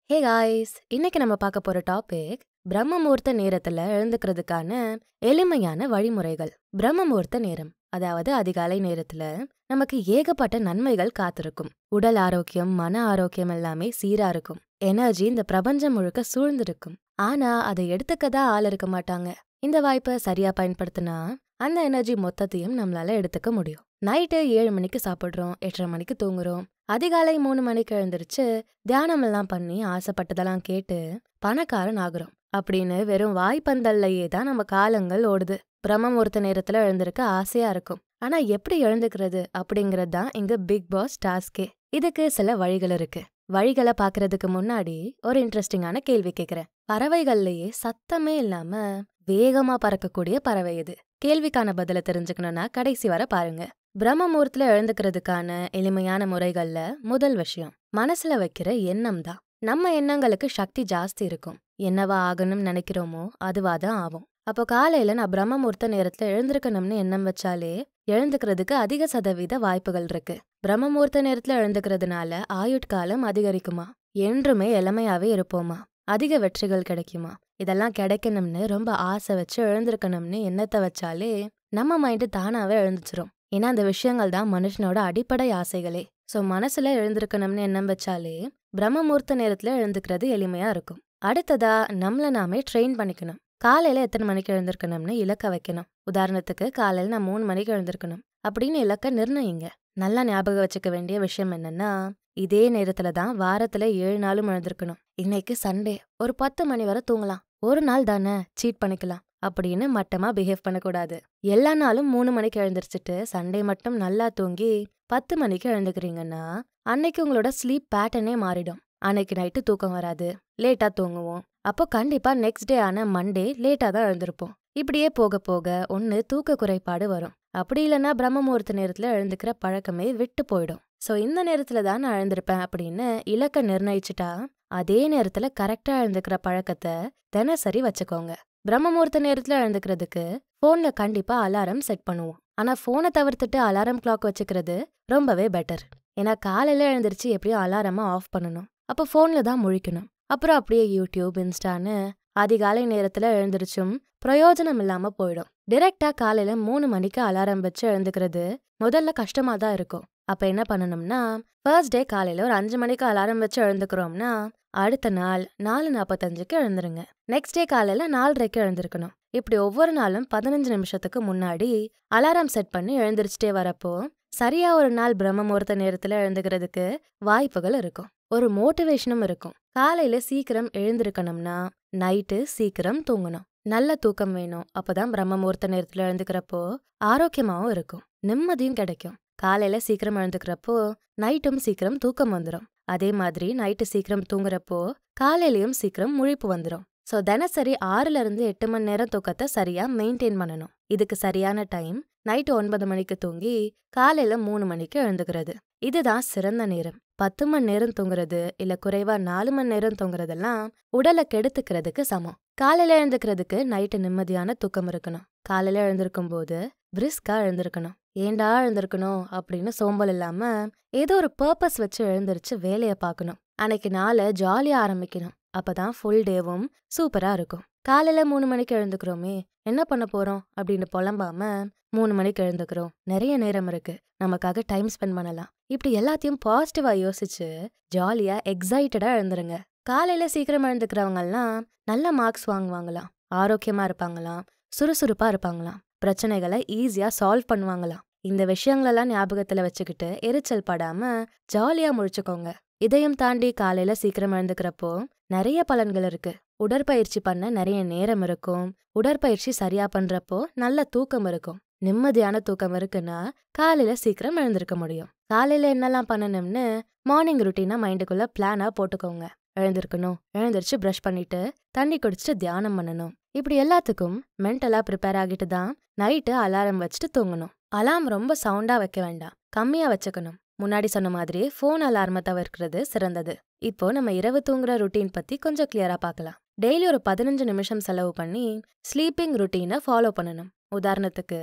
hey guys இன்னைக்கு நம்ம பார்க்க போற டாபிக் பிரம்ம முகூர்த்த நேரத்துல எழுந்துக்கிறதுக்கான எளிமையான வழிமுறைகள் பிரம்ம முகூர்த்த நேரம் அதாவது அதிகாலை நேரத்துல நமக்கு ஏகப்பட்ட நன்மைகள் காத்திருக்கும் உடல் ஆரோக்கியம் மன ஆரோக்கியம் எல்லாமே சீரா இருக்கும் எனர்ஜி இந்த பிரபஞ்சம் முழுக்க சூழ்ந்திருக்கும் ஆனா அதை எடுத்துக்கதா ஆள் இருக்க மாட்டாங்க இந்த வாய்ப்பை சரியா பயன்படுத்தினா அந்த எனர்ஜி மொத்தத்தையும் நம்மளால எடுத்துக்க முடியும் நைட்டு ஏழு மணிக்கு சாப்பிடுறோம் எட்டரை மணிக்கு தூங்குறோம் அதிகாலை மூணு மணிக்கு எழுந்திருச்சு தியானம் எல்லாம் பண்ணி ஆசைப்பட்டதெல்லாம் கேட்டு பணக்காரன் ஆகுறோம் அப்படின்னு வெறும் வாய்ப்பந்தல்லையே தான் நம்ம காலங்கள் ஓடுது பிரம்ம முகூர்த்த நேரத்துல எழுந்திருக்க ஆசையா இருக்கும் ஆனா எப்படி எழுந்துக்கிறது அப்படிங்கறது தான் இங்க பிக் பாஸ் டாஸ்கே இதுக்கு சில வழிகள் இருக்கு வழிகளை பாக்குறதுக்கு முன்னாடி ஒரு இன்ட்ரெஸ்டிங்கான கேள்வி கேக்குறேன் பறவைகள்லயே சத்தமே இல்லாம வேகமா பறக்கக்கூடிய பறவை எது கேள்விக்கான பதில தெரிஞ்சுக்கணும்னா கடைசி வர பாருங்க பிரம்ம முகூர்த்துல எழுந்துக்கிறதுக்கான எளிமையான முறைகள்ல முதல் விஷயம் மனசுல வைக்கிற எண்ணம் தான் நம்ம எண்ணங்களுக்கு சக்தி ஜாஸ்தி இருக்கும் என்னவா ஆகணும்னு நினைக்கிறோமோ அதுவா தான் ஆகும் அப்போ காலையில நான் பிரம்ம முகூர்த்த நேரத்துல எழுந்திருக்கணும்னு எண்ணம் வச்சாலே எழுந்துக்கிறதுக்கு அதிக சதவீத வாய்ப்புகள் இருக்கு பிரம்ம முகூர்த்த நேரத்துல எழுந்துக்கிறதுனால ஆயுட்காலம் அதிகரிக்குமா என்றுமே இளமையாவே இருப்போமா அதிக வெற்றிகள் கிடைக்குமா இதெல்லாம் கிடைக்கணும்னு ரொம்ப ஆசை வச்சு எழுந்திருக்கணும்னு எண்ணத்தை வச்சாலே நம்ம மைண்டு தானாவே எழுந்துச்சிரும் ஏன்னா அந்த விஷயங்கள் தான் மனுஷனோட அடிப்படை ஆசைகளே சோ மனசுல எழுந்திருக்கணும்னு எண்ணம் வச்சாலே பிரம்ம முகூர்த்த நேரத்துல எழுந்துக்கிறது எளிமையா இருக்கும் அடுத்ததா நம்மள நாமே ட்ரெயின் பண்ணிக்கணும் காலையில எத்தனை மணிக்கு எழுந்திருக்கணும்னு இலக்க வைக்கணும் உதாரணத்துக்கு காலையில நான் மூணு மணிக்கு எழுந்திருக்கணும் அப்படின்னு இலக்க நிர்ணயிங்க நல்லா ஞாபகம் வச்சுக்க வேண்டிய விஷயம் என்னன்னா இதே நேரத்துல தான் வாரத்துல ஏழு நாளும் எழுந்திருக்கணும் இன்னைக்கு சண்டே ஒரு பத்து மணி வரை தூங்கலாம் ஒரு நாள் தானே சீட் பண்ணிக்கலாம் அப்படின்னு மட்டமா பிஹேவ் பண்ணக்கூடாது எல்லா நாளும் மூணு மணிக்கு எழுந்திரிச்சிட்டு சண்டே மட்டும் நல்லா தூங்கி பத்து மணிக்கு எழுந்துக்கிறீங்கன்னா அன்னைக்கு உங்களோட ஸ்லீப் பேட்டர்னே மாறிடும் அன்னைக்கு நைட்டு தூக்கம் வராது லேட்டா தூங்குவோம் அப்போ கண்டிப்பா நெக்ஸ்ட் டே ஆன மண்டே லேட்டா தான் எழுந்திருப்போம் இப்படியே போக போக ஒன்னு தூக்க குறைபாடு வரும் அப்படி இல்லைன்னா பிரம்ம முகூர்த்த நேரத்துல எழுந்துக்கிற பழக்கமே விட்டு போயிடும் சோ இந்த நேரத்துல தான் நான் எழுந்திருப்பேன் அப்படின்னு இலக்க நிர்ணயிச்சுட்டா அதே நேரத்துல கரெக்டா எழுந்துக்கிற பழக்கத்தை தினசரி வச்சுக்கோங்க பிரம்ம முகூர்த்த நேரத்துல எழுந்துக்கிறதுக்கு போன்ல கண்டிப்பா அலாரம் செட் பண்ணுவோம் ஆனா போனை தவிர்த்துட்டு அலாரம் கிளாக் வச்சுக்கிறது ரொம்பவே பெட்டர் ஏன்னா காலையில எழுந்திருச்சு எப்படியும் அலாரமா ஆஃப் பண்ணணும் அப்போ போன்ல தான் முழிக்கணும் அப்புறம் அப்படியே யூடியூப் இன்ஸ்டான்னு அதிகாலை நேரத்துல எழுந்திருச்சும் பிரயோஜனம் இல்லாம போயிடும் டிரெக்டா காலையில மூணு மணிக்கு அலாரம் வச்சு எழுந்துக்கிறது முதல்ல கஷ்டமா தான் இருக்கும் அப்ப என்ன பண்ணணும்னா ஃபர்ஸ்ட் டே காலையில ஒரு அஞ்சு மணிக்கு அலாரம் வச்சு எழுந்துக்கிறோம்னா அடுத்த நாள் நாலு நாற்பத்தஞ்சுக்கு எழுந்துருங்க நெக்ஸ்ட் டே காலையில நாலரைக்கு எழுந்திருக்கணும் இப்படி ஒவ்வொரு நாளும் பதினஞ்சு நிமிஷத்துக்கு முன்னாடி அலாரம் செட் பண்ணி எழுந்திரிச்சிட்டே வரப்போ சரியா ஒரு நாள் பிரம்ம முகூர்த்த நேரத்துல எழுந்துக்கிறதுக்கு வாய்ப்புகள் இருக்கும் ஒரு மோட்டிவேஷனும் இருக்கும் காலையில சீக்கிரம் எழுந்திருக்கணும்னா நைட்டு சீக்கிரம் தூங்கணும் நல்ல தூக்கம் வேணும் அப்பதான் பிரம்ம முகூர்த்த நேரத்துல எழுந்துக்கிறப்போ ஆரோக்கியமாவும் இருக்கும் நிம்மதியும் கிடைக்கும் காலையில சீக்கிரம் எழுந்துக்கிறப்போ நைட்டும் சீக்கிரம் தூக்கம் வந்துடும் அதே மாதிரி நைட்டு சீக்கிரம் தூங்குறப்போ காலையிலயும் சீக்கிரம் முழிப்பு வந்துடும் ஸோ தினசரி ஆறுல இருந்து எட்டு மணி நேரம் தூக்கத்தை சரியா மெயின்டைன் பண்ணணும் இதுக்கு சரியான டைம் நைட்டு ஒன்பது மணிக்கு தூங்கி காலையில மூணு மணிக்கு எழுந்துக்கிறது இதுதான் சிறந்த நேரம் பத்து மணி நேரம் தூங்குறது இல்ல குறைவா நாலு மணி நேரம் தூங்குறதெல்லாம் உடலை கெடுத்துக்கிறதுக்கு சமம் காலையில எழுந்துக்கிறதுக்கு நைட்டு நிம்மதியான தூக்கம் இருக்கணும் காலையில எழுந்திருக்கும் போது பிரிஸ்கா எழுந்திருக்கணும் ஏண்டா எழுந்திருக்கணும் அப்படின்னு சோம்பல் இல்லாம ஏதோ ஒரு பர்பஸ் வச்சு எழுந்திருச்சு வேலைய பார்க்கணும் அன்னைக்கு நாளை ஜாலியா ஆரம்பிக்கணும் அப்பதான் ஃபுல் டேவும் சூப்பரா இருக்கும் காலையில மூணு மணிக்கு எழுந்துக்கிறோமே என்ன பண்ண போறோம் அப்படின்னு புலம்பாம மூணு மணிக்கு எழுந்துக்கிறோம் நிறைய நேரம் இருக்கு நமக்காக டைம் ஸ்பெண்ட் பண்ணலாம் இப்படி எல்லாத்தையும் பாசிட்டிவா யோசிச்சு ஜாலியா எக்ஸைட்டடா எழுந்துருங்க காலையில சீக்கிரம் எழுந்துக்கிறவங்கலாம் நல்ல மார்க்ஸ் வாங்குவாங்களாம் ஆரோக்கியமா இருப்பாங்களாம் சுறுசுறுப்பா இருப்பாங்களாம் பிரச்சனைகளை ஈஸியா சால்வ் பண்ணுவாங்களாம் இந்த விஷயங்களெல்லாம் ஞாபகத்துல வச்சுக்கிட்டு எரிச்சல் படாம ஜாலியா முழிச்சுக்கோங்க இதையும் தாண்டி காலையில சீக்கிரம் எழுந்துக்கிறப்போ நிறைய பலன்கள் இருக்கு உடற்பயிற்சி பண்ண நிறைய நேரம் இருக்கும் உடற்பயிற்சி சரியா பண்றப்போ நல்ல தூக்கம் இருக்கும் நிம்மதியான தூக்கம் இருக்குன்னா காலையில சீக்கிரம் எழுந்திருக்க முடியும் காலையில என்னெல்லாம் பண்ணணும்னு மார்னிங் ருட்டீனா மைண்டுக்குள்ள பிளானா போட்டுக்கோங்க எழுந்திருக்கணும் எழுந்திருச்சு ப்ரஷ் பண்ணிட்டு தண்ணி குடிச்சிட்டு தியானம் பண்ணணும் இப்படி எல்லாத்துக்கும் மென்டலா ப்ரிப்பேர் ஆகிட்டு தான் நைட்டு அலாரம் வச்சுட்டு தூங்கணும் அலாம் ரொம்ப சவுண்டா வைக்க வேண்டாம் கம்மியா வச்சுக்கணும் முன்னாடி சொன்ன மாதிரி ஃபோன் அலார்மை தவிர்க்கிறது சிறந்தது இப்போ நம்ம இரவு தூங்குற ருட்டீன் பத்தி கொஞ்சம் கிளியரா பார்க்கலாம் டெய்லி ஒரு பதினஞ்சு நிமிஷம் செலவு பண்ணி ஸ்லீப்பிங் ருட்டீனை ஃபாலோ பண்ணணும் உதாரணத்துக்கு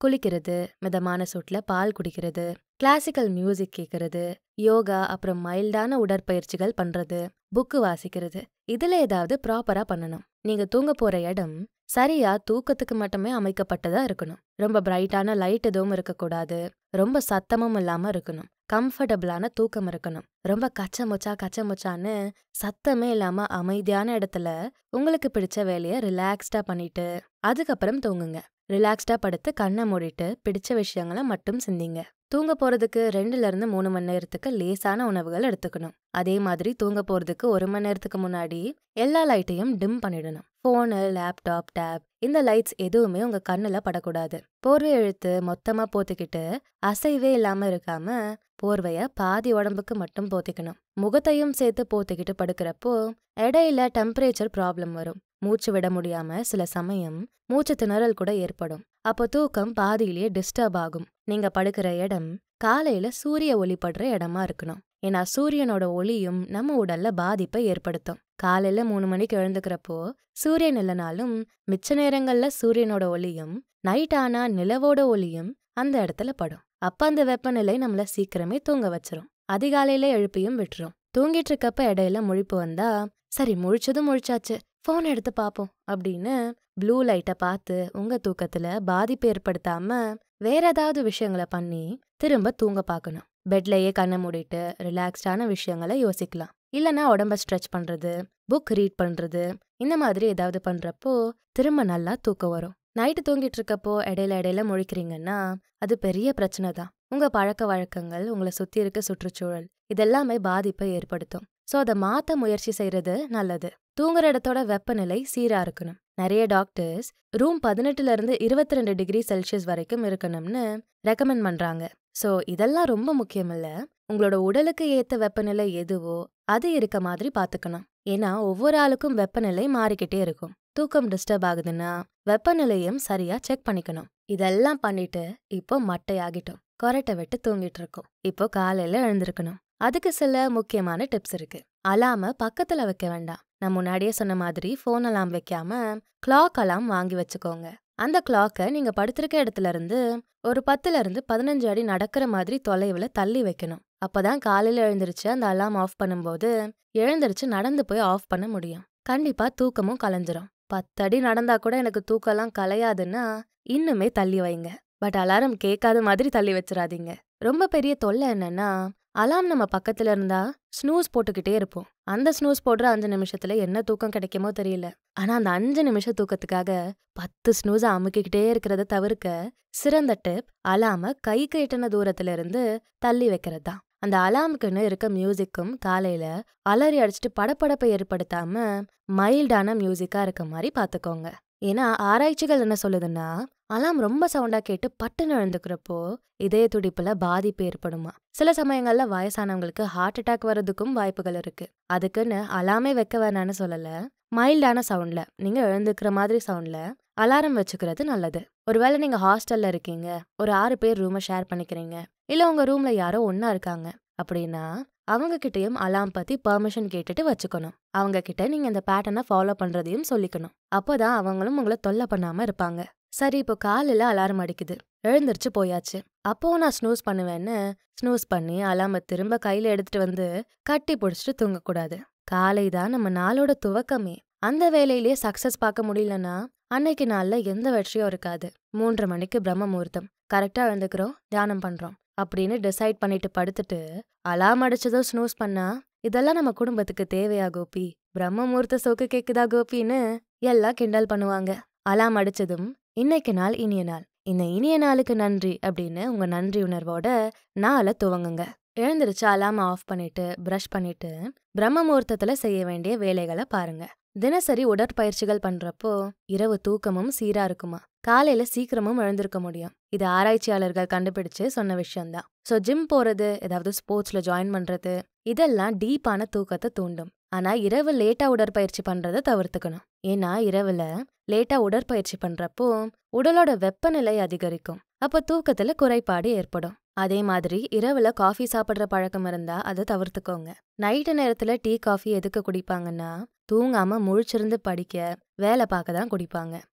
குளிக்கிறது மிதமான சூட்ல பால் குடிக்கிறது கிளாசிக்கல் மியூசிக் கேட்கறது யோகா அப்புறம் மைல்டான உடற்பயிற்சிகள் பண்றது புக்கு வாசிக்கிறது இதுல ஏதாவது ப்ராப்பரா பண்ணணும் நீங்க தூங்க போற இடம் சரியா தூக்கத்துக்கு மட்டுமே அமைக்கப்பட்டதா இருக்கணும் ரொம்ப பிரைட்டான லைட் எதுவும் இருக்கக்கூடாது ரொம்ப சத்தமும் இல்லாம இருக்கணும் கம்ஃபர்டபுளான தூக்கம் இருக்கணும் ரொம்ப கச்ச முச்சா கச்ச முச்சான்னு சத்தமே இல்லாம அமைதியான இடத்துல உங்களுக்கு பிடிச்ச வேலையை ரிலாக்ஸ்டா பண்ணிட்டு அதுக்கப்புறம் தூங்குங்க ரிலாக்ஸ்டா படுத்து கண்ணை மூடிட்டு பிடிச்ச விஷயங்களை மட்டும் சிந்திங்க தூங்க போறதுக்கு ரெண்டுல இருந்து மூணு மணி நேரத்துக்கு லேசான உணவுகள் எடுத்துக்கணும் அதே மாதிரி தூங்க போறதுக்கு ஒரு மணி நேரத்துக்கு முன்னாடி எல்லா லைட்டையும் டிம் பண்ணிடணும் ஃபோனு லேப்டாப் டேப் இந்த லைட்ஸ் எதுவுமே உங்க கண்ணுல படக்கூடாது போர்வை இழுத்து மொத்தமா போத்திக்கிட்டு அசைவே இல்லாம இருக்காம போர்வைய பாதி உடம்புக்கு மட்டும் போத்திக்கணும் முகத்தையும் சேர்த்து போத்திக்கிட்டு படுக்கிறப்போ இடையில டெம்பரேச்சர் ப்ராப்ளம் வரும் மூச்சு விட முடியாம சில சமயம் மூச்சு திணறல் கூட ஏற்படும் அப்போ தூக்கம் பாதியிலேயே டிஸ்டர்ப் ஆகும் நீங்க படுக்கிற இடம் காலையில சூரிய ஒளி படுற இடமா இருக்கணும் ஏன்னா சூரியனோட ஒளியும் நம்ம உடல்ல பாதிப்பை ஏற்படுத்தும் காலையில மூணு மணிக்கு எழுந்துக்கிறப்போ சூரியன் இல்லைனாலும் மிச்ச நேரங்கள்ல சூரியனோட ஒளியும் நைட் ஆனா நிலவோட ஒளியும் அந்த இடத்துல படும் அப்ப அந்த வெப்பநிலை நம்மள சீக்கிரமே தூங்க வச்சிரும் அதிகாலையில எழுப்பியும் விட்டுரும் தூங்கிட்டு இருக்கப்ப இடையில முழிப்பு வந்தா சரி முழிச்சதும் முழிச்சாச்சு ஃபோன் எடுத்து பார்ப்போம் அப்படின்னு ப்ளூ லைட்டை பார்த்து உங்க தூக்கத்துல பாதிப்பு ஏற்படுத்தாம வேற ஏதாவது விஷயங்களை பண்ணி திரும்ப தூங்க பார்க்கணும் பெட்லயே கண்ணை மூடிட்டு ரிலாக்ஸ்டான விஷயங்களை யோசிக்கலாம் இல்லனா உடம்ப ஸ்ட்ரெச் பண்றது புக் ரீட் பண்றது இந்த மாதிரி ஏதாவது பண்றப்போ திரும்ப நல்லா தூக்கம் வரும் நைட்டு தூங்கிட்டு இருக்கப்போ இடையில இடையில முழிக்கிறீங்கன்னா அது பெரிய பிரச்சனை தான் உங்க பழக்க வழக்கங்கள் உங்களை சுத்தி இருக்க சுற்றுச்சூழல் இதெல்லாமே பாதிப்பை ஏற்படுத்தும் சோ அதை மாத்த முயற்சி செய்யறது நல்லது தூங்குற இடத்தோட வெப்பநிலை சீரா இருக்கணும் நிறைய டாக்டர்ஸ் ரூம் பதினெட்டுல இருந்து இருபத்தி ரெண்டு டிகிரி செல்சியஸ் வரைக்கும் இருக்கணும்னு ரெக்கமெண்ட் பண்றாங்க சோ இதெல்லாம் ரொம்ப முக்கியம் இல்ல உங்களோட உடலுக்கு ஏத்த வெப்பநிலை எதுவோ அது இருக்க மாதிரி பாத்துக்கணும் ஏன்னா ஒவ்வொரு ஆளுக்கும் வெப்பநிலை மாறிக்கிட்டே இருக்கும் தூக்கம் டிஸ்டர்ப் ஆகுதுன்னா வெப்பநிலையும் சரியா செக் பண்ணிக்கணும் இதெல்லாம் பண்ணிட்டு இப்போ மட்டையாகிட்டோம் கொரட்டை விட்டு தூங்கிட்டு இருக்கோம் இப்போ காலையில எழுந்திருக்கணும் அதுக்கு சில முக்கியமான டிப்ஸ் இருக்கு அலாம பக்கத்துல வைக்க வேண்டாம் நான் முன்னாடியே சொன்ன மாதிரி ஃபோன் அலாம் வைக்காம கிளாக் அலாம் வாங்கி வச்சுக்கோங்க அந்த கிளாக்கை நீங்க படுத்திருக்க இடத்துல இருந்து ஒரு பத்துல இருந்து பதினஞ்சு அடி நடக்கிற மாதிரி தொலைவுல தள்ளி வைக்கணும் அப்பதான் காலையில எழுந்திருச்சு அந்த அலாம் ஆஃப் பண்ணும்போது எழுந்திருச்சு நடந்து போய் ஆஃப் பண்ண முடியும் கண்டிப்பா தூக்கமும் கலைஞ்சிரும் பத்தடி நடந்தா கூட எனக்கு தூக்கம்லாம் கலையாதுன்னா இன்னுமே தள்ளி வைங்க பட் அலாரம் கேட்காத மாதிரி தள்ளி வச்சிடாதீங்க ரொம்ப பெரிய தொல்லை என்னன்னா அலாம் நம்ம பக்கத்துல இருந்தா ஸ்னூஸ் போட்டுக்கிட்டே இருப்போம் அந்த ஸ்னூஸ் போடுற அஞ்சு நிமிஷத்துல என்ன தூக்கம் கிடைக்குமோ தெரியல ஆனா அந்த அஞ்சு நிமிஷ தூக்கத்துக்காக பத்து ஸ்னூஸ அமுக்கிக்கிட்டே இருக்கிறத தவிர்க்க சிறந்த டிப் அலாம கைக்கு எட்டின தூரத்துல இருந்து தள்ளி வைக்கிறது தான் அந்த அலாமுக்குன்னு இருக்க மியூசிக்கும் காலையில அலறி அடிச்சுட்டு படப்படப்பை ஏற்படுத்தாம மைல்டான மியூசிக்கா இருக்க மாதிரி பாத்துக்கோங்க ஏன்னா ஆராய்ச்சிகள் என்ன சொல்லுதுன்னா அலாம் ரொம்ப சவுண்டா கேட்டு பட்டுன்னு எழுந்துக்கிறப்போ இதய துடிப்புல பாதிப்பு ஏற்படுமா சில சமயங்கள்ல வயசானவங்களுக்கு ஹார்ட் அட்டாக் வர்றதுக்கும் வாய்ப்புகள் இருக்கு அதுக்குன்னு அலாமே வைக்க வேணான்னு சொல்லல மைல்டான சவுண்ட்ல நீங்க எழுந்துக்கிற மாதிரி சவுண்ட்ல அலாரம் வச்சுக்கிறது நல்லது ஒருவேளை நீங்க ஹாஸ்டல்ல இருக்கீங்க ஒரு ஆறு பேர் ரூமை ஷேர் பண்ணிக்கிறீங்க இல்ல உங்க ரூம்ல யாரோ ஒன்னா இருக்காங்க அப்படின்னா அவங்க கிட்டயும் அலாம் பத்தி பெர்மிஷன் கேட்டுட்டு வச்சுக்கணும் அவங்க கிட்ட நீங்க இந்த பேட்டர்னை ஃபாலோ பண்றதையும் சொல்லிக்கணும் அப்போதான் அவங்களும் உங்களை தொல்லை பண்ணாம இருப்பாங்க சரி இப்போ காலையில அலாரம் அடிக்குது எழுந்திருச்சு போயாச்சு அப்போ நான் ஸ்னூஸ் பண்ணுவேன்னு ஸ்னூஸ் பண்ணி அலாம திரும்ப கையில எடுத்துட்டு வந்து கட்டி பிடிச்சிட்டு தூங்கக்கூடாது காலை தான் நம்ம நாளோட துவக்கமே அந்த வேலையிலேயே சக்சஸ் பார்க்க முடியலன்னா அன்னைக்கு நாள்ல எந்த வெற்றியும் இருக்காது மூன்றரை மணிக்கு பிரம்ம முகூர்த்தம் கரெக்டா எழுந்துக்கிறோம் தியானம் பண்றோம் அப்படின்னு டிசைட் பண்ணிட்டு படுத்துட்டு அலாம் அடிச்சதும் ஸ்னூஸ் பண்ணா இதெல்லாம் நம்ம குடும்பத்துக்கு தேவையா கோபி பிரம்ம முகூர்த்த சோக்கு கேக்குதா கோபின்னு எல்லாம் கிண்டல் பண்ணுவாங்க அலாம் அடிச்சதும் இன்னைக்கு நாள் இனிய நாள் இந்த இனிய நாளுக்கு நன்றி அப்படின்னு உங்க நன்றி உணர்வோட நாளை துவங்குங்க எழுந்திருச்சு அலாம ஆஃப் பண்ணிட்டு பிரஷ் பண்ணிட்டு பிரம்ம முகூர்த்தத்துல செய்ய வேண்டிய வேலைகளை பாருங்க தினசரி உடற்பயிற்சிகள் பண்றப்போ இரவு தூக்கமும் சீரா இருக்குமா காலையில சீக்கிரமும் எழுந்திருக்க முடியும் இது ஆராய்ச்சியாளர்கள் கண்டுபிடிச்சு சொன்ன விஷயம்தான் சோ ஜிம் போறது ஏதாவது ஸ்போர்ட்ஸ்ல ஜாயின் பண்றது இதெல்லாம் டீப்பான தூக்கத்தை தூண்டும் ஆனா இரவு லேட்டா உடற்பயிற்சி பண்றதை தவிர்த்துக்கணும் ஏன்னா இரவுல லேட்டா உடற்பயிற்சி பண்றப்போ உடலோட வெப்பநிலை அதிகரிக்கும் அப்ப தூக்கத்துல குறைபாடு ஏற்படும் அதே மாதிரி இரவுல காஃபி சாப்பிடுற பழக்கம் இருந்தா அதை தவிர்த்துக்கோங்க நைட்டு நேரத்துல டீ காஃபி எதுக்கு குடிப்பாங்கன்னா தூங்காம முழிச்சிருந்து படிக்க வேலை பார்க்க தான் குடிப்பாங்க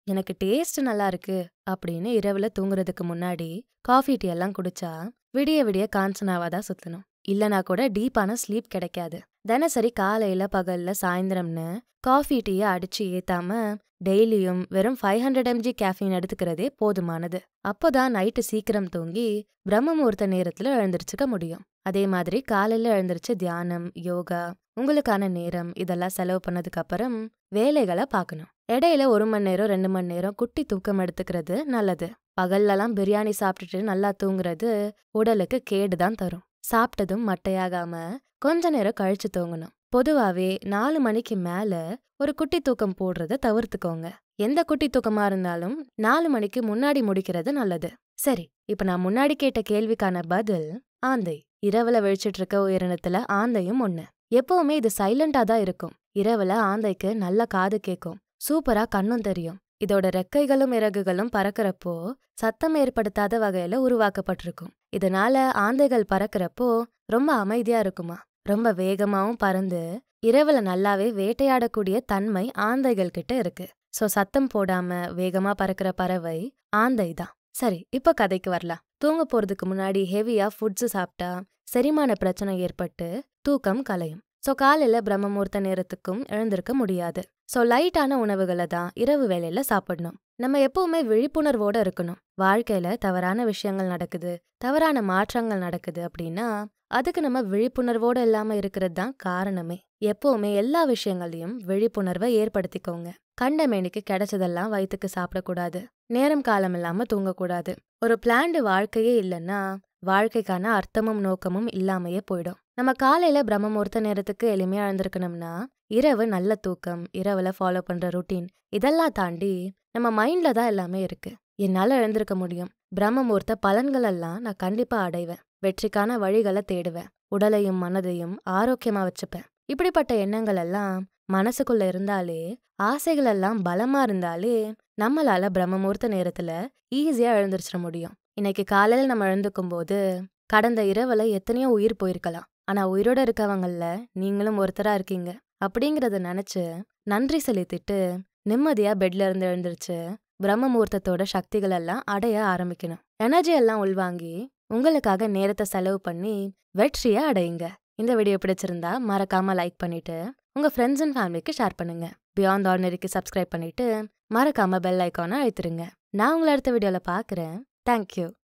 எனக்கு டேஸ்ட் நல்லா இருக்கு அப்படின்னு இரவுல தூங்குறதுக்கு முன்னாடி காஃபி டீ எல்லாம் குடிச்சா விடிய விடிய காஞ்சனாவா தான் சுத்தணும் இல்லனா கூட டீப்பான ஸ்லீப் கிடைக்காது தினசரி காலையில பகல்ல சாயந்தரம்னு காஃபி டீயை அடிச்சு ஏத்தாம டெய்லியும் வெறும் ஃபைவ் ஹண்ட்ரட் எம்ஜி கேஃபீன் எடுத்துக்கிறதே போதுமானது அப்போதான் நைட்டு சீக்கிரம் தூங்கி பிரம்ம முகூர்த்த நேரத்துல எழுந்திருச்சுக்க முடியும் அதே மாதிரி காலையில எழுந்திருச்சு தியானம் யோகா உங்களுக்கான நேரம் இதெல்லாம் செலவு பண்ணதுக்கு அப்புறம் வேலைகளை பார்க்கணும் இடையில ஒரு மணி நேரம் ரெண்டு மணி நேரம் குட்டி தூக்கம் எடுத்துக்கிறது நல்லது பகல்லலாம் பிரியாணி சாப்பிட்டுட்டு நல்லா தூங்குறது உடலுக்கு கேடு தான் தரும் சாப்பிட்டதும் மட்டையாகாம கொஞ்ச நேரம் கழிச்சு தூங்கணும் பொதுவாவே நாலு மணிக்கு மேல ஒரு குட்டி தூக்கம் போடுறத தவிர்த்துக்கோங்க எந்த குட்டி தூக்கமா இருந்தாலும் நாலு மணிக்கு முன்னாடி முடிக்கிறது நல்லது சரி இப்ப நான் முன்னாடி கேட்ட கேள்விக்கான பதில் ஆந்தை இரவுல விழிச்சிட்டு இருக்க உயிரினத்துல ஆந்தையும் ஒண்ணு எப்பவுமே இது சைலண்டா தான் இருக்கும் இரவுல ஆந்தைக்கு நல்ல காது கேட்கும் சூப்பரா கண்ணும் தெரியும் இதோட ரெக்கைகளும் இறகுகளும் பறக்கறப்போ சத்தம் ஏற்படுத்தாத வகையில உருவாக்கப்பட்டிருக்கும் இதனால ஆந்தைகள் பறக்கறப்போ ரொம்ப அமைதியா இருக்குமா ரொம்ப வேகமாவும் பறந்து இரவுல நல்லாவே வேட்டையாடக்கூடிய தன்மை ஆந்தைகள் கிட்ட இருக்கு சோ சத்தம் போடாம வேகமா பறக்கிற பறவை ஆந்தை தான் சரி இப்ப கதைக்கு வரலாம் தூங்க போறதுக்கு முன்னாடி ஹெவியா ஃபுட்ஸ் சாப்பிட்டா செரிமான பிரச்சனை ஏற்பட்டு தூக்கம் கலையும் சோ காலையில பிரம்ம முகூர்த்த நேரத்துக்கும் எழுந்திருக்க முடியாது சோ லைட்டான உணவுகளை தான் இரவு வேளையில சாப்பிடணும் நம்ம எப்பவுமே விழிப்புணர்வோட இருக்கணும் வாழ்க்கையில தவறான விஷயங்கள் நடக்குது தவறான மாற்றங்கள் நடக்குது அப்படின்னா அதுக்கு நம்ம விழிப்புணர்வோட இல்லாம இருக்கிறது தான் காரணமே எப்பவுமே எல்லா விஷயங்களையும் விழிப்புணர்வை ஏற்படுத்திக்கோங்க கண்டமேனிக்கு கிடைச்சதெல்லாம் வயிற்றுக்கு சாப்பிடக்கூடாது நேரம் காலம் இல்லாம தூங்கக்கூடாது ஒரு பிளான்டு வாழ்க்கையே இல்லைன்னா வாழ்க்கைக்கான அர்த்தமும் நோக்கமும் இல்லாமையே போயிடும் நம்ம காலையில பிரம்ம முகூர்த்த நேரத்துக்கு எளிமையா எழுந்திருக்கணும்னா இரவு நல்ல தூக்கம் இரவுல ஃபாலோ பண்ற ருட்டீன் இதெல்லாம் தாண்டி நம்ம மைண்ட்ல தான் எல்லாமே இருக்கு என்னால எழுந்திருக்க முடியும் பிரம்ம முகூர்த்த பலன்கள் எல்லாம் நான் கண்டிப்பா அடைவேன் வெற்றிக்கான வழிகளை தேடுவேன் உடலையும் மனதையும் ஆரோக்கியமா வச்சுப்பேன் இப்படிப்பட்ட எண்ணங்கள் எல்லாம் மனசுக்குள்ள இருந்தாலே ஆசைகள் எல்லாம் பலமா இருந்தாலே நம்மளால பிரம்ம முகூர்த்த நேரத்துல ஈஸியா எழுந்திருச்சிட முடியும் இன்னைக்கு காலையில நம்ம எழுந்துக்கும் போது கடந்த இரவுல எத்தனையோ உயிர் போயிருக்கலாம் ஆனா உயிரோட இருக்கவங்கல்ல நீங்களும் ஒருத்தரா இருக்கீங்க அப்படிங்கறத நினைச்சு நன்றி செலுத்திட்டு நிம்மதியா பெட்ல இருந்து எழுந்திருச்சு பிரம்ம முகூர்த்தத்தோட சக்திகள் எல்லாம் அடைய ஆரம்பிக்கணும் எனர்ஜி எல்லாம் உள்வாங்கி உங்களுக்காக நேரத்தை செலவு பண்ணி வெற்றியை அடையுங்க இந்த வீடியோ பிடிச்சிருந்தா மறக்காம லைக் பண்ணிட்டு உங்க ஃப்ரெண்ட்ஸ் அண்ட் ஃபேமிலிக்கு ஷேர் பண்ணுங்க பியாண்ட் ஆர்டினரிக்கு சப்ஸ்கிரைப் பண்ணிட்டு மறக்காம பெல் ஐக்கானை அழுத்துருங்க நான் உங்களை அடுத்த வீடியோல பாக்குறேன் தேங்க்யூ